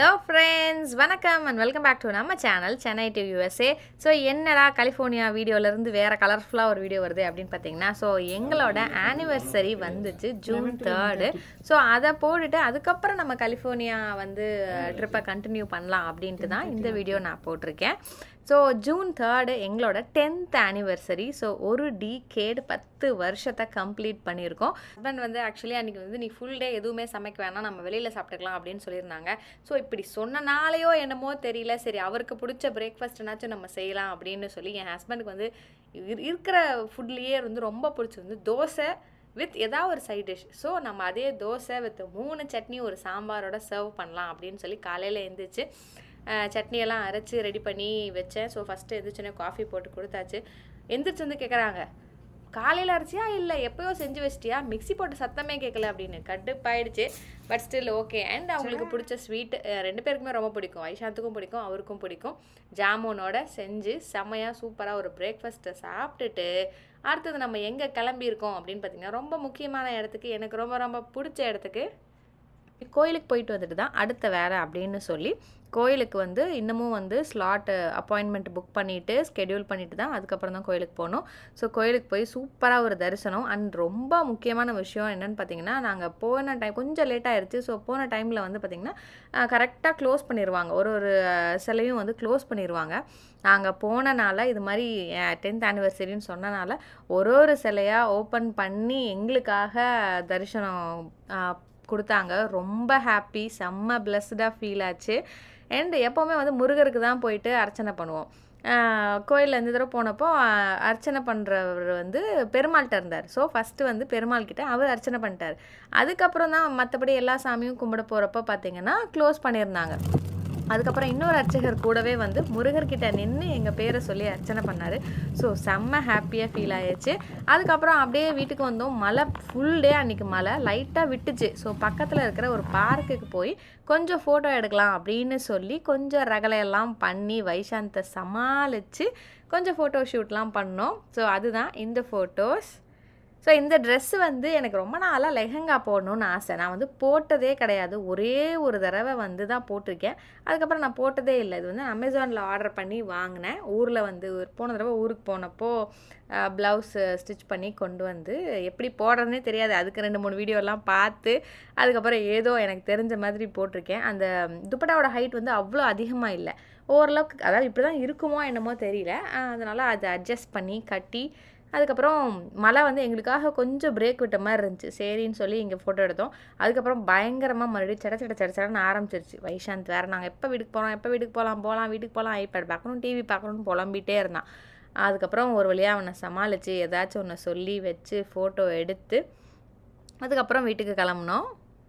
Hello friends வணக்கம் and welcome back to நம்ம channel Chennai to USA so என்னடா கலிஃபோர்னியா வீடியோலேருந்து வேறு கலர்ஃபுல்லாக ஒரு வீடியோ வருது அப்படின்னு பார்த்தீங்கன்னா ஸோ எங்களோட ஆனிவர்சரி வந்துச்சு ஜூன் தேர்டு ஸோ அதை போட்டுட்டு அதுக்கப்புறம் நம்ம கலிஃபோர்னியா வந்து ட்ரிப்பை கண்டினியூ பண்ணலாம் அப்படின்ட்டு தான் இந்த வீடியோ நான் போட்டிருக்கேன் ஸோ ஜூன் தேர்டு எங்களோட டென்த் ஆனிவர்சரி ஸோ ஒரு டீகேடு பத்து வருஷத்தை கம்ப்ளீட் பண்ணியிருக்கோம் ஹஸ்பண்ட் வந்து ஆக்சுவலி அன்றைக்கி வந்து நீ ஃபுல் டே எதுவுமே சமைக்க வேணாம் நம்ம வெளியில் சாப்பிட்டுக்கலாம் அப்படின்னு சொல்லியிருந்தாங்க ஸோ இப்படி சொன்னனாலேயோ என்னமோ தெரியல சரி அவருக்கு பிடிச்ச பிரேக்ஃபாஸ்ட்னாச்சும் நம்ம செய்யலாம் அப்படின்னு சொல்லி என் ஹஸ்பண்டுக்கு வந்து இரு- இருக்கிற ஃபுட்லேயே வந்து ரொம்ப பிடிச்சது தோசை வித் ஏதாவது ஒரு சைட் டிஷ் ஸோ நம்ம அதே தோசை வித் மூணு சட்னி ஒரு சாம்பாரோட சர்வ் பண்ணலாம் அப்படின்னு சொல்லி காலையில் எழுந்திரிச்சு அஹ், சட்னியெல்லாம் அரைச்சி ரெடி பண்ணி வச்சேன் ஸோ ஃபஸ்ட்டு எந்திரிச்சோன்னே காஃபி போட்டு கொடுத்தாச்சு எந்திரிச்சு வந்து கேட்குறாங்க காலையில் அரைச்சியா இல்லை எப்போயோ செஞ்சு வச்சிட்டியா மிக்ஸி போட்டு சத்தமே கேட்கல அப்படின்னு கடுப்பாயிடுச்சு பட் ஸ்டில் ஓகே அண்ட் அவங்களுக்கு பிடிச்ச ஸ்வீட் ரெண்டு பேருக்குமே ரொம்ப பிடிக்கும் வைஷாத்துக்கும் பிடிக்கும் அவருக்கும் பிடிக்கும் ஜாமுனோட செஞ்சு செம்மையாக சூப்பராக ஒரு பிரேக்ஃபாஸ்ட்டை சாப்பிட்டுட்டு அடுத்தது நம்ம எங்கே கிளம்பியிருக்கோம் அப்படின்னு பார்த்தீங்கன்னா ரொம்ப முக்கியமான இடத்துக்கு எனக்கு ரொம்ப ரொம்ப பிடிச்ச இடத்துக்கு கோயிலுக்கு போயிட்டு வந்துட்டு தான் அடுத்த வேலை அப்படின்னு சொல்லி கோயிலுக்கு வந்து இன்னமும் வந்து ஸ்லாட்டு அப்பாயின்மெண்ட் புக் பண்ணிவிட்டு ஸ்கெடியூல் பண்ணிட்டு தான் அதுக்கப்புறம் தான் கோயிலுக்கு போகணும் ஸோ கோயிலுக்கு போய் சூப்பராக ஒரு தரிசனம் அண்ட் ரொம்ப முக்கியமான விஷயம் என்னன்னு பார்த்தீங்கன்னா நாங்கள் போன டைம் கொஞ்சம் லேட் ஆயிருச்சு ஸோ போன டைமில் வந்து பார்த்திங்கன்னா கரெக்டாக க்ளோஸ் பண்ணிடுவாங்க ஒரு ஒரு அஹ், சிலையும் வந்து க்ளோஸ் பண்ணிடுவாங்க நாங்கள் போனனால இது மாதிரி டென்த் ஆனிவர்சரின்னு சொன்னனால ஒரு ஒரு சிலையாக ஓப்பன் பண்ணி எங்களுக்காக தரிசனம் அஹ், கொடுத்தாங்க ரொம்ப ஹாப்பி செம்ம பிளஸ்டாக ஃபீல் ஆச்சு அண்ட் எப்போவுமே வந்து முருகருக்கு தான் போயிட்டு அர்ச்சனை பண்ணுவோம் கோயிலில் இந்த தடவை போனப்போ ஆஹ், அர்ச்சனை பண்ணுறவர் வந்து பெருமாள்கிட்ட இருந்தார் ஸோ ஃபஸ்ட்டு வந்து பெருமாள் கிட்ட அவர் அர்ச்சனை பண்ணிட்டார் அதுக்கப்புறம் தான் மற்றபடி எல்லா சாமியும் கும்பிட போகிறப்ப பார்த்தீங்கன்னா க்ளோஸ் பண்ணியிருந்தாங்க அதுக்கப்புறம் இன்னொரு அர்ச்சகர் கூடவே வந்து முருகர்கிட்ட நின்று எங்கள் பேரை சொல்லி அர்ச்சனை பண்ணார் ஸோ செம்ம ஹாப்பியாக ஃபீல் ஆயிடுச்சு அதுக்கப்புறம் அப்படியே வீட்டுக்கு வந்தோம் மழை ஃபுல் டே அன்றைக்கி மழை லைட்டாக விட்டுச்சு ஸோ பக்கத்தில் இருக்கிற ஒரு பார்க்குக்கு போய் கொஞ்சம் ஃபோட்டோ எடுக்கலாம் அப்படின்னு சொல்லி கொஞ்சம் ரகலையெல்லாம் பண்ணி வைஷாந்தை சமாளித்து கொஞ்சம் ஃபோட்டோ ஷூட்லாம் பண்ணோம் ஸோ அதுதான் இந்த ஃபோட்டோஸ் ஸோ இந்த ட்ரெஸ்ஸு வந்து எனக்கு ரொம்ப நாளாக லெஹங்கா போடணும்னு ஆசை நான் வந்து போட்டதே கிடையாது ஒரே ஒரு தடவை வந்து தான் போட்டிருக்கேன் அதுக்கப்புறம் நான் போட்டதே இல்லை இது வந்து அமேசானில் ஆர்டர் பண்ணி வாங்கினேன் ஊரில் வந்து ஒரு- போன தடவை ஊருக்கு போனப்போ ப்ளவுஸ் ஸ்டிச் பண்ணி கொண்டு வந்து எப்படி போடுறதுனே தெரியாது அதுக்கு ரெண்டு மூணு வீடியோலாம் பார்த்து அதுக்கப்புறம் ஏதோ எனக்கு தெரிஞ்ச மாதிரி போட்டிருக்கேன் அந்த துப்பட்டாவோட ஹைட் வந்து அவ்வளோ அதிகமாக இல்லை ஓரளவுக்கு அதாவது இப்படி தான் இருக்குமோ என்னமோ தெரியல அதனால் அதை அட்ஜஸ்ட் பண்ணி கட்டி அதுக்கப்புறம் மழை வந்து எங்களுக்காக கொஞ்சம் பிரேக் விட்ட மாதிரி இருந்துச்சு சரின்னு சொல்லி இங்கே ஃபோட்டோ எடுத்தோம் அதுக்கப்புறம் பயங்கரமாக மறுபடியும் சட சட சட சடன்னு ஆரம்பிச்சிருச்சு வைஷாந்த் வேறு நாங்கள் எப்போ வீட்டுக்கு போகிறோம் எப்போ வீட்டுக்கு போகலாம் போகலாம் வீட்டுக்கு போகலாம் ஐபேட் பார்க்கணும் டிவி பார்க்கணும்னு புலம்பிகிட்டே இருந்தான் அதுக்கப்புறம் ஒரு வழியாக அவனை சமாளித்து ஏதாச்சும் ஒன்று சொல்லி வச்சு ஃபோட்டோ எடுத்து அதுக்கப்புறம் வீட்டுக்கு கிளம்புனோம்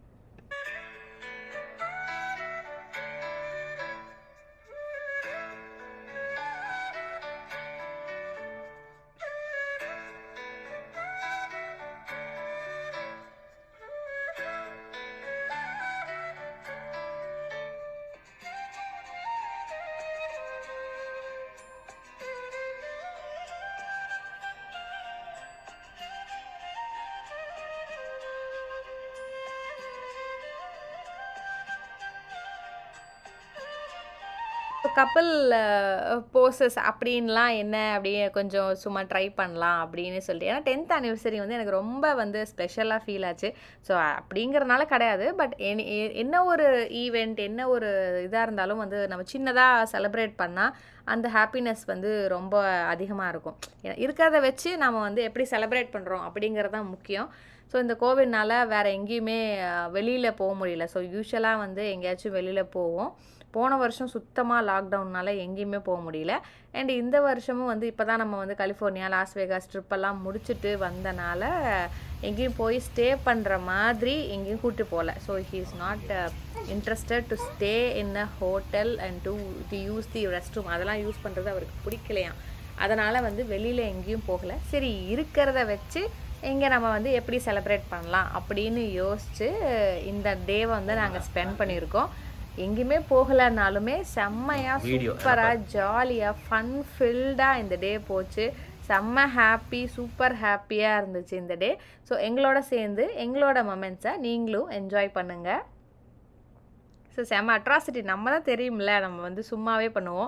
கப்பல் போசஸ் அப்படின்லாம் என்ன அப்படியே கொஞ்சம் சும்மா ட்ரை பண்ணலாம் அப்படின்னு சொல்லிட்டு ஏன்னா டென்த் ஆனிவர்சரி வந்து எனக்கு ரொம்ப வந்து ஸ்பெஷலாக ஃபீல் ஆச்சு ஸோ அப்படிங்கிறனால கிடையாது பட் என்ன ஒரு ஈவெண்ட் என்ன ஒரு இதாக இருந்தாலும் வந்து நம்ம சின்னதாக செலிப்ரேட் பண்ணால் அந்த ஹாப்பினஸ் வந்து ரொம்ப அதிகமாக இருக்கும் ஏன்னா இருக்கிறத வச்சு நம்ம வந்து எப்படி செலிப்ரேட் பண்ணுறோம் அப்படிங்கிறது தான் முக்கியம் ஸோ இந்த கோவிட்னால வேறு எங்கேயுமே வெளியில் போக முடியல ஸோ யூஸ்வலாக வந்து எங்கேயாச்சும் வெளியில் போவோம் போன வருஷம் சுத்தமாக லாக்டவுன்னால எங்கேயுமே போக முடியல அண்ட் இந்த வருஷமும் வந்து இப்போ தான் நம்ம வந்து கலிஃபோர்னியா லாஸ் வேகாஸ் ட்ரிப்பெல்லாம் முடிச்சுட்டு வந்தனால எங்கேயும் போய் ஸ்டே பண்ணுற மாதிரி எங்கேயும் கூட்டு போகல so he is not interested to stay in a hotel and to to use the rest room அதெல்லாம் யூஸ் பண்ணுறது அவருக்கு பிடிக்கலையாம் அதனால் வந்து வெளியில் எங்கேயும் போகல சரி இருக்கிறத வச்சு இங்கே நம்ம வந்து எப்படி செலிப்ரேட் பண்ணலாம் அப்படின்னு யோசித்து இந்த டேவை வந்து நாங்கள் ஸ்பெண்ட் பண்ணியிருக்கோம் எங்கேயுமே போகலைனாலுமே செம்மையாக சூப்பராக ஜாலியாக ஃபன் ஃபில்டாக இந்த டே போச்சு செம்ம ஹாப்பி சூப்பர் ஹாப்பியாக இருந்துச்சு இந்த டே ஸோ எங்களோட சேர்ந்து எங்களோட மொமெண்ட்ஸை நீங்களும் என்ஜாய் பண்ணுங்கள் ஸோ செம அட்ராசிட்டி நம்ம தான் தெரியும்ல நம்ம வந்து சும்மாவே பண்ணுவோம்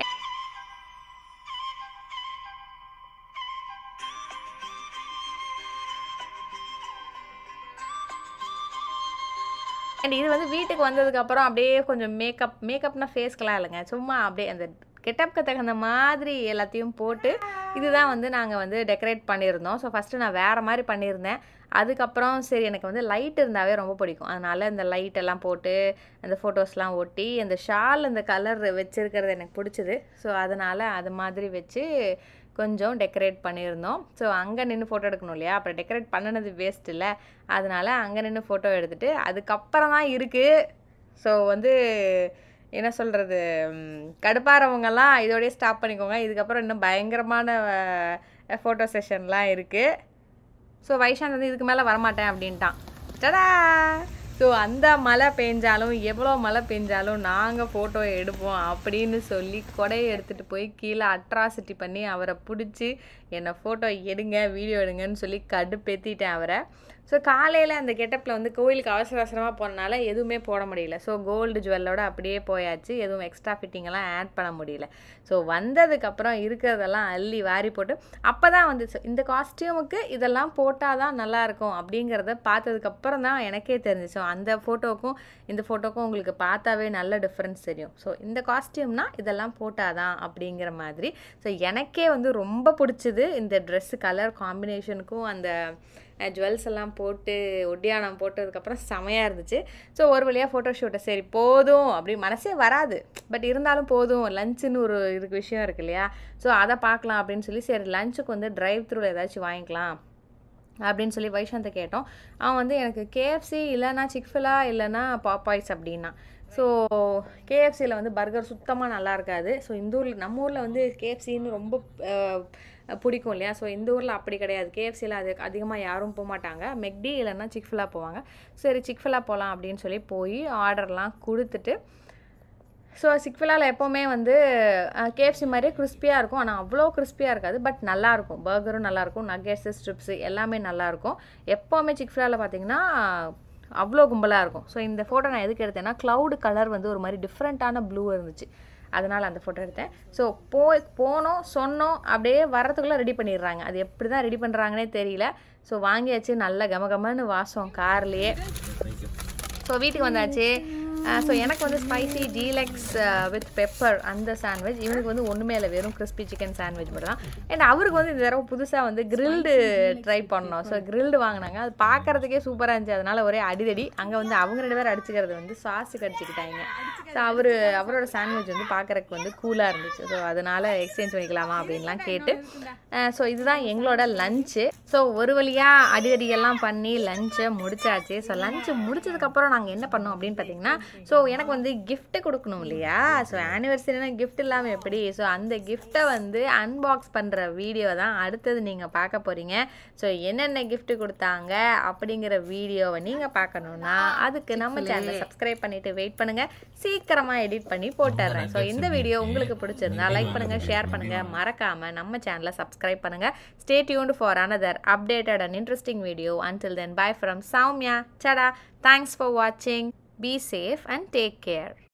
அண்ட் இது வந்து வீட்டுக்கு வந்ததுக்கப்புறம் அப்படியே கொஞ்சம் மேக்கப் மேக்கப்னா ஃபேஸ்க்கெலாம் இல்லைங்க சும்மா அப்படியே அந்த கெட்டப்க்கு தகுந்த மாதிரி எல்லாத்தையும் போட்டு இதுதான் வந்து நாங்கள் வந்து டெக்கரேட் பண்ணியிருந்தோம் ஸோ ஃபஸ்ட்டு நான் வேறு மாதிரி பண்ணியிருந்தேன் அதுக்கப்புறம் சரி எனக்கு வந்து லைட் இருந்தாவே ரொம்ப பிடிக்கும் அதனால் இந்த லைட் எல்லாம் போட்டு அந்த ஃபோட்டோஸ்லாம் ஒட்டி அந்த ஷால் அந்த கலர் வச்சுருக்கிறது எனக்கு பிடிச்சிது ஸோ அதனால் அது மாதிரி வச்சு கொஞ்சம் டெக்கரேட் பண்ணியிருந்தோம் ஸோ அங்கே நின்று ஃபோட்டோ எடுக்கணும் இல்லையா அப்புறம் டெக்கரேட் பண்ணினது வேஸ்ட் இல்லை அதனால் அங்கே நின்று ஃபோட்டோ எடுத்துகிட்டு அதுக்கப்புறம் தான் இருக்குது ஸோ வந்து என்ன சொல்கிறது கடுப்பாகிறவங்கெல்லாம் இதோடய ஸ்டாப் பண்ணிக்கோங்க இதுக்கப்புறம் இன்னும் பயங்கரமான ஃபோட்டோ செஷன்லாம் இருக்குது ஸோ வைஷாந்த் வந்து இதுக்கு மேலே வரமாட்டேன் அப்படின்ட்டான் டடா ஸோ அந்த மழை பெஞ்சாலும் எவ்வளோ மழை பெஞ்சாலும் நாங்கள் ஃபோட்டோ எடுப்போம் அப்படின்னு சொல்லி கொடையை எடுத்துகிட்டு போய் கீழே அட்ராசிட்டி பண்ணி அவரை பிடிச்சி என்னை ஃபோட்டோ எடுங்க வீடியோ எடுங்கன்னு சொல்லி கடுப்பேற்றிட்டேன் அவரை ஸோ காலையில் அந்த கெட்டப்பில் வந்து கோயிலுக்கு அவசர அவசரமாக போனனால எதுவுமே போட முடியல ஸோ கோல்டு ஜுவல்லோட அப்படியே போயாச்சு எதுவும் எக்ஸ்ட்ரா ஃபிட்டிங்கெல்லாம் ஆட் பண்ண முடியல ஸோ வந்ததுக்கப்புறம் இருக்கிறதெல்லாம் அள்ளி வாரி போட்டு அப்போ தான் வந்து இந்த காஸ்டியூமுக்கு இதெல்லாம் போட்டால் தான் நல்லாயிருக்கும் அப்படிங்கிறத பார்த்ததுக்கப்புறம் தான் எனக்கே தெரிஞ்சிச்சு ஸோ அந்த ஃபோட்டோக்கும் இந்த ஃபோட்டோக்கும் உங்களுக்கு பார்த்தாவே நல்ல டிஃப்ரென்ஸ் தெரியும் ஸோ இந்த காஸ்டியூம்னா இதெல்லாம் போட்டால் தான் அப்படிங்கிற மாதிரி ஸோ எனக்கே வந்து ரொம்ப பிடிச்சது இந்த ட்ரெஸ்ஸு கலர் காம்பினேஷனுக்கும் அந்த ஜுவல்ஸ் எல்லாம் போட்டு ஒட்டியானம் போட்டதுக்கப்புறம் செமையாக இருந்துச்சு ஸோ ஒரு வழியாக ஃபோட்டோ ஷூட்டை சரி போதும் அப்படி மனசே வராது பட் இருந்தாலும் போதும் லஞ்சுன்னு ஒரு இதுக்கு விஷயம் இருக்கு இல்லையா ஸோ அதை பார்க்கலாம் அப்படின்னு சொல்லி சரி லஞ்சுக்கு வந்து ட்ரைவ் த்ரூவில் ஏதாச்சும் வாங்கிக்கலாம் அப்படின்னு சொல்லி வைஷாந்தை கேட்டோம் அவன் வந்து எனக்கு கேஎஃப்சி இல்லைன்னா சிக்ஃபிலா இல்லைன்னா பாப்பாய்ஸ் அப்படின்னா ஸோ கேஎஃப்சியில் வந்து பர்கர் சுத்தமாக நல்லா இருக்காது ஸோ இந்த ஊரில் நம்ம ஊரில் வந்து கேஎஃப்சின்னு ரொம்ப பிடிக்கும் இல்லையா ஸோ இந்த ஊரில் அப்படி கிடையாது கேஎஃப்சியில் அது அதிகமாக யாரும் போக மாட்டாங்க மெக்டி இல்லைன்னா சிக்ஃபிலா போவாங்க சரி சிக்ஃபிலா போகலாம் அப்படின்னு சொல்லி போய் ஆர்டர்லாம் கொடுத்துட்டு ஸோ சிக்ஃபிலாவில் எப்போவுமே வந்து கேஎஃப்சி மாதிரியே கிறிஸ்பியாக இருக்கும் ஆனால் அவ்வளோ கிறிஸ்பியாக இருக்காது பட் நல்லாயிருக்கும் பர்கரும் நல்லாயிருக்கும் நக்கெட்ஸு ஸ்ட்ரிப்ஸு எல்லாமே நல்லாயிருக்கும் எப்போவுமே சிக்ஃபிலாவில் பார்த்தீங்கன்னா அவ்வளோ கும்பலாக இருக்கும் ஸோ இந்த ஃபோட்டோ நான் எதுக்கு எடுத்தேன்னா க்ளவுடு கலர் வந்து ஒரு மாதிரி டிஃப்ரெண்ட்டான ப்ளூ இருந்துச்சு அதனால் அந்த ஃபோட்டோ எடுத்தேன் ஸோ போய் போனோம் சொன்னோம் அப்படியே வரத்துக்குள்ளே ரெடி பண்ணிடுறாங்க அது எப்படி தான் ரெடி பண்ணுறாங்கன்னே தெரியல ஸோ வாங்கியாச்சு நல்ல கமகமன்னு வாசம் கார்லேயே ஸோ வீட்டுக்கு வந்தாச்சு ஸோ எனக்கு வந்து ஸ்பைசி டீலக்ஸ் வித் பெப்பர் அந்த சாண்ட்விச் இவனுக்கு வந்து ஒன்றுமே இல்லை வெறும் கிறிஸ்பி சிக்கன் சாண்ட்விச் மட்டும் தான் அண்ட் அவருக்கு வந்து இந்த தடவை புதுசாக வந்து கிரில்டு ட்ரை பண்ணோம் ஸோ கிரில்டு வாங்கினாங்க அது பார்க்குறதுக்கே சூப்பராக இருந்துச்சு அதனால் ஒரே அடிதடி அங்கே வந்து அவங்க ரெண்டு பேரும் அடிச்சுக்கிறது வந்து சாஸுக்கு அடிச்சுக்கிட்டாங்க ஸோ அவர் அவரோட சாண்ட்விச் வந்து பார்க்குறதுக்கு வந்து கூலாக இருந்துச்சு ஸோ அதனால் எக்ஸ்சேஞ்ச் பண்ணிக்கலாமா அப்படின்லாம் கேட்டு ஸோ இதுதான் எங்களோட லஞ்சு ஸோ ஒரு வழியாக அடிதடியெல்லாம் பண்ணி லஞ்சை முடிச்சாச்சு ஸோ லஞ்சு முடிச்சதுக்கப்புறம் நாங்கள் என்ன பண்ணோம் அப்படின்னு பார்த்தீங்கன்னா ஸோ எனக்கு வந்து கிஃப்ட்டு கொடுக்கணும் இல்லையா ஸோ ஆனிவர்சரினா கிஃப்ட் இல்லாமல் எப்படி ஸோ அந்த கிஃப்ட்டை வந்து அன்பாக்ஸ் பண்ணுற வீடியோ தான் அடுத்தது நீங்கள் பார்க்க போகிறீங்க ஸோ என்னென்ன கிஃப்ட் கொடுத்தாங்க அப்படிங்கிற வீடியோவை நீங்கள் பார்க்கணுன்னா அதுக்கு நம்ம சேனலை சப்ஸ்கிரைப் பண்ணிவிட்டு வெயிட் பண்ணுங்கள் சீக்கிரமாக எடிட் பண்ணி போட்டுடுறேன் ஸோ இந்த வீடியோ உங்களுக்கு பிடிச்சிருந்தா லைக் பண்ணுங்கள் ஷேர் பண்ணுங்கள் மறக்காமல் நம்ம சேனலை சப்ஸ்கிரைப் பண்ணுங்கள் stay tuned for another updated and interesting video until then bye from Soumya Sada thanks for வாட்சிங் Be safe and take care.